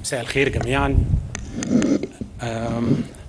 مساء الخير جميعا أم،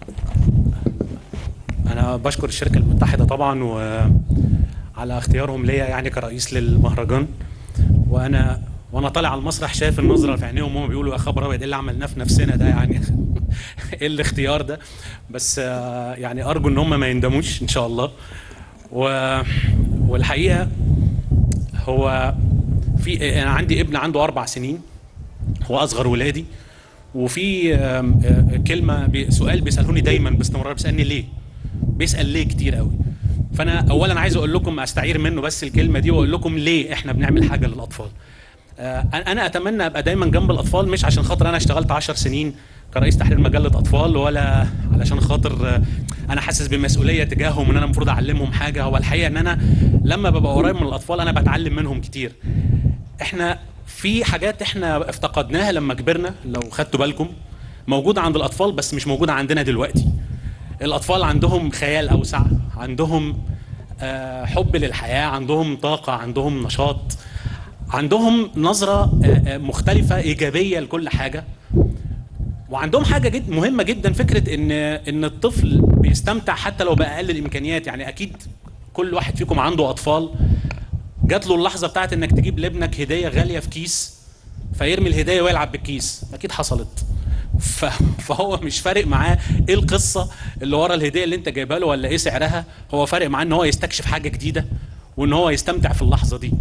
انا بشكر الشركه المتحده طبعا وعلى اختيارهم ليا يعني كرئيس للمهرجان وانا وانا طالع على المسرح شايف النظره في عينيهم وهم بيقولوا يا خبر ابيض ايه اللي عملناه في نفسنا ده يعني ايه الاختيار ده بس آه، يعني ارجو ان هم ما يندموش ان شاء الله و... والحقيقه هو في انا عندي ابن عنده اربع سنين هو اصغر ولادي وفي آم، آه، كلمه بي- سؤال بيسالوني دايما باستمرار بيسالني ليه بيسال ليه كتير قوي فانا اولا عايز اقول لكم استعير منه بس الكلمه دي واقول لكم ليه احنا بنعمل حاجه للاطفال آه، انا اتمنى ابقى دايما جنب الاطفال مش عشان خاطر انا اشتغلت 10 سنين كرئيس تحرير مجله اطفال ولا علشان خاطر آه، انا حاسس بمسؤوليه تجاههم ان انا المفروض اعلمهم حاجه هو الحقيقه ان انا لما ببقى قريب من الاطفال انا بتعلم منهم كتير احنا في حاجات احنا افتقدناها لما كبرنا لو خدتوا بالكم موجوده عند الاطفال بس مش موجوده عندنا دلوقتي الاطفال عندهم خيال اوسع عندهم آه، حب للحياه عندهم طاقه عندهم نشاط عندهم نظره آه، آه، مختلفه ايجابيه لكل حاجه وعندهم حاجه جد مهمه جدا فكره ان ان الطفل بيستمتع حتى لو باقل الامكانيات يعني اكيد كل واحد فيكم عنده اطفال جات له اللحظه بتاعت انك تجيب لابنك هديه غاليه في كيس فيرمي الهديه ويلعب بالكيس اكيد حصلت ف... فهو مش فارق معاه ايه القصه اللي ورا الهديه اللي انت جايبها له ولا ايه سعرها هو فارق معاه ان هو يستكشف حاجه جديده وان هو يستمتع في اللحظه دي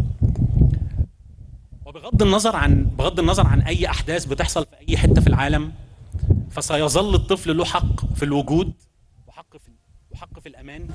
وبغض النظر عن بغض النظر عن اي احداث بتحصل في اي حته في العالم فسيظل الطفل له حق في الوجود وحق في وحق في الامان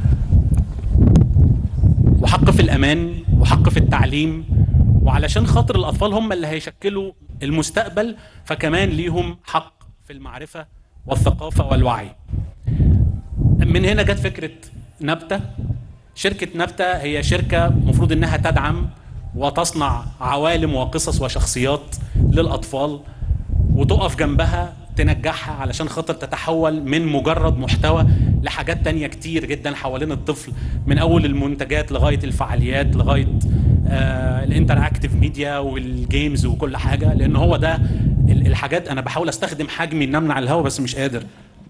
وحق في الامان وحق في التعليم وعلشان خاطر الاطفال هم اللي هيشكلوا المستقبل فكمان ليهم حق في المعرفه والثقافه والوعي من هنا جت فكره نبته شركه نبته هي شركه مفروض انها تدعم وتصنع عوالم وقصص وشخصيات للاطفال وتقف جنبها تنجحها علشان خاطر تتحول من مجرد محتوى لحاجات تانية كتير جدا حوالين الطفل من اول المنتجات لغايه الفعاليات لغايه آه الانتراكتيف ميديا والجيمز وكل حاجه لان هو ده ال- الحاجات انا بحاول استخدم حجمي ان امنع الهواء بس مش قادر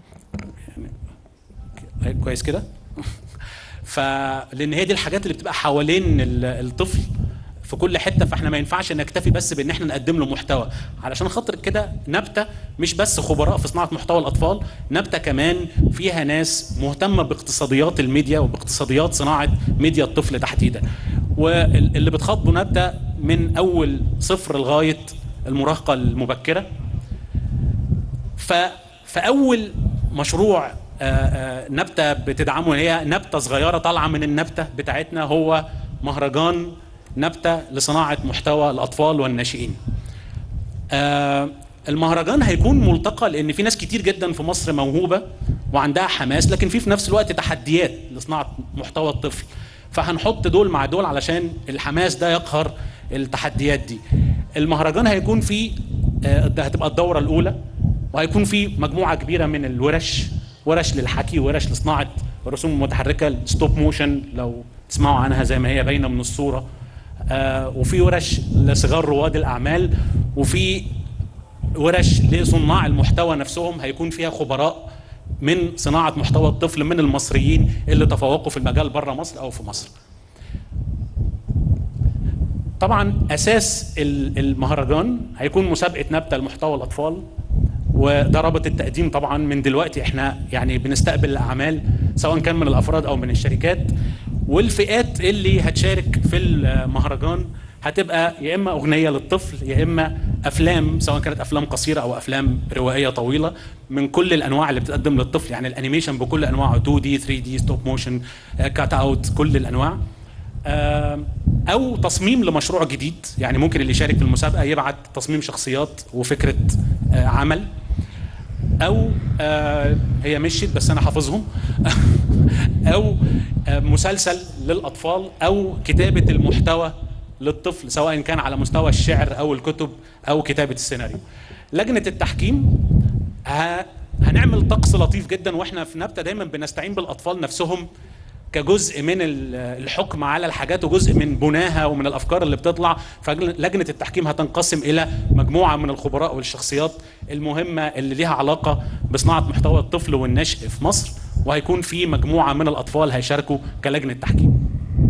يعني كويس كده فلان هي دي الحاجات اللي بتبقى حوالين ال- الطفل في كل حته فاحنا ما ينفعش نكتفي بس بان احنا نقدم له محتوى علشان خاطر كده نبته مش بس خبراء في صناعه محتوى الاطفال نبته كمان فيها ناس مهتمه باقتصاديات الميديا وباقتصاديات صناعه ميديا الطفل تحديدا واللي بتخاطبه نبته من اول صفر لغايه المراهقه المبكره ف فاول مشروع آه، آه، نبته بتدعمه هي نبته صغيره طالعه من النبته بتاعتنا هو مهرجان نبته لصناعه محتوى الاطفال والناشئين. آه، المهرجان هيكون ملتقى لان في ناس كتير جدا في مصر موهوبه وعندها حماس لكن في في نفس الوقت تحديات لصناعه محتوى الطفل فهنحط دول مع دول علشان الحماس ده يقهر التحديات دي المهرجان هيكون فيه آه، ده هتبقى الدوره الاولى وهيكون فيه مجموعه كبيره من الورش ورش للحكي ورش لصناعه الرسوم المتحركه الستوب موشن لو تسمعوا عنها زي ما هي باينه من الصوره آه، وفي ورش لصغار رواد الاعمال وفي ورش لصناع المحتوى نفسهم هيكون فيها خبراء من صناعه محتوى الطفل من المصريين اللي تفوقوا في المجال بره مصر او في مصر. طبعا اساس ال- المهرجان هيكون مسابقه نبته لمحتوى الاطفال وده رابط التقديم طبعا من دلوقتي احنا يعني بنستقبل الاعمال سواء كان من الافراد او من الشركات والفئات اللي هتشارك في المهرجان هتبقى يا اما اغنيه للطفل يا اما افلام سواء كانت افلام قصيره او افلام روائيه طويله من كل الانواع اللي بتقدم للطفل يعني الانيميشن بكل انواعه 2 دي 3 دي ستوب موشن كات اوت كل الانواع آم، او تصميم لمشروع جديد يعني ممكن اللي يشارك في المسابقه يبعت تصميم شخصيات وفكره آه، عمل او آه، هي مشيت بس انا حافظهم او آه، مسلسل للاطفال او كتابه المحتوى للطفل سواء كان على مستوى الشعر او الكتب او كتابه السيناريو لجنه التحكيم ه- هنعمل طقس لطيف جدا واحنا في نبته دايما بنستعين بالاطفال نفسهم كجزء من ال- الحكم على الحاجات وجزء من بناها ومن الافكار اللي بتطلع فلجنه التحكيم هتنقسم الى مجموعه من الخبراء والشخصيات المهمه اللي ليها علاقه بصناعه محتوى الطفل والنشء في مصر وهيكون في مجموعه من الاطفال هيشاركوا كلجنه تحكيم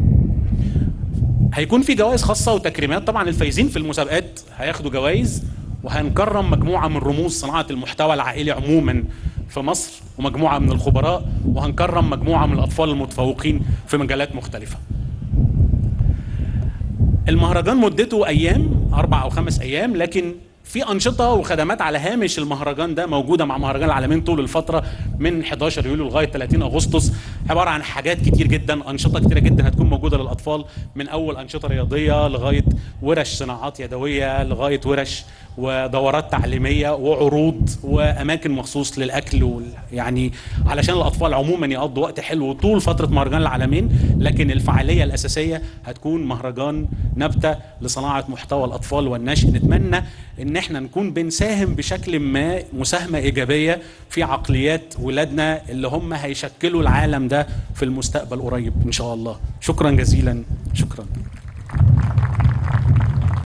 هيكون في جوائز خاصه وتكريمات طبعا الفايزين في المسابقات هياخدوا جوائز وهنكرم مجموعه من رموز صناعه المحتوى العائلي عموما في مصر ومجموعه من الخبراء وهنكرم مجموعه من الاطفال المتفوقين في مجالات مختلفه المهرجان مدته ايام اربع او خمس ايام لكن في انشطه وخدمات على هامش المهرجان ده موجوده مع مهرجان العالمين طول الفتره من 11 يوليو لغايه 30 اغسطس عباره عن حاجات كتير جدا انشطه كتيره جدا هتكون موجوده للاطفال من اول انشطه رياضيه لغايه ورش صناعات يدويه لغايه ورش ودورات تعليميه وعروض واماكن مخصوص للاكل وال... يعني علشان الاطفال عموما يقضوا وقت حلو طول فتره مهرجان العالمين لكن الفعاليه الاساسيه هتكون مهرجان نبته لصناعه محتوى الاطفال والنشء نتمنى ان احنا نكون بنساهم بشكل ما مساهمه ايجابيه في عقليات ولادنا اللي هم هيشكلوا العالم ده في المستقبل قريب ان شاء الله شكرا جزيلا شكرا